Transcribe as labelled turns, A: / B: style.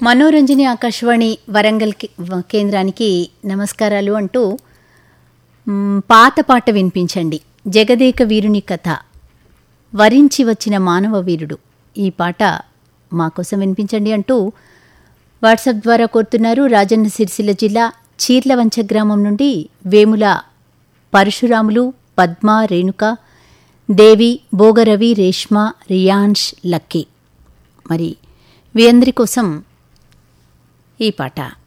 A: మనోరంజని ఆకాశవాణి వరంగల్ కి- వ- కేంద్రానికి నమస్కారాలు అంటూ మ్, పాత పాట వినిపించండి జగదేక వీరుని కథ వరించి వచ్చిన మానవ వీరుడు ఈ పాట మా కోసం వినిపించండి అంటూ వాట్సాప్ ద్వారా కోరుతున్నారు రాజన్న సిరిసిల్ల జిల్లా చీర్లవంచ గ్రామం నుండి వేముల పరశురాములు పద్మ రేణుక దేవి భోగరవి రేష్మ రియాన్ష్ లక్కీ మరి వీరందరి కోసం ఈ పాట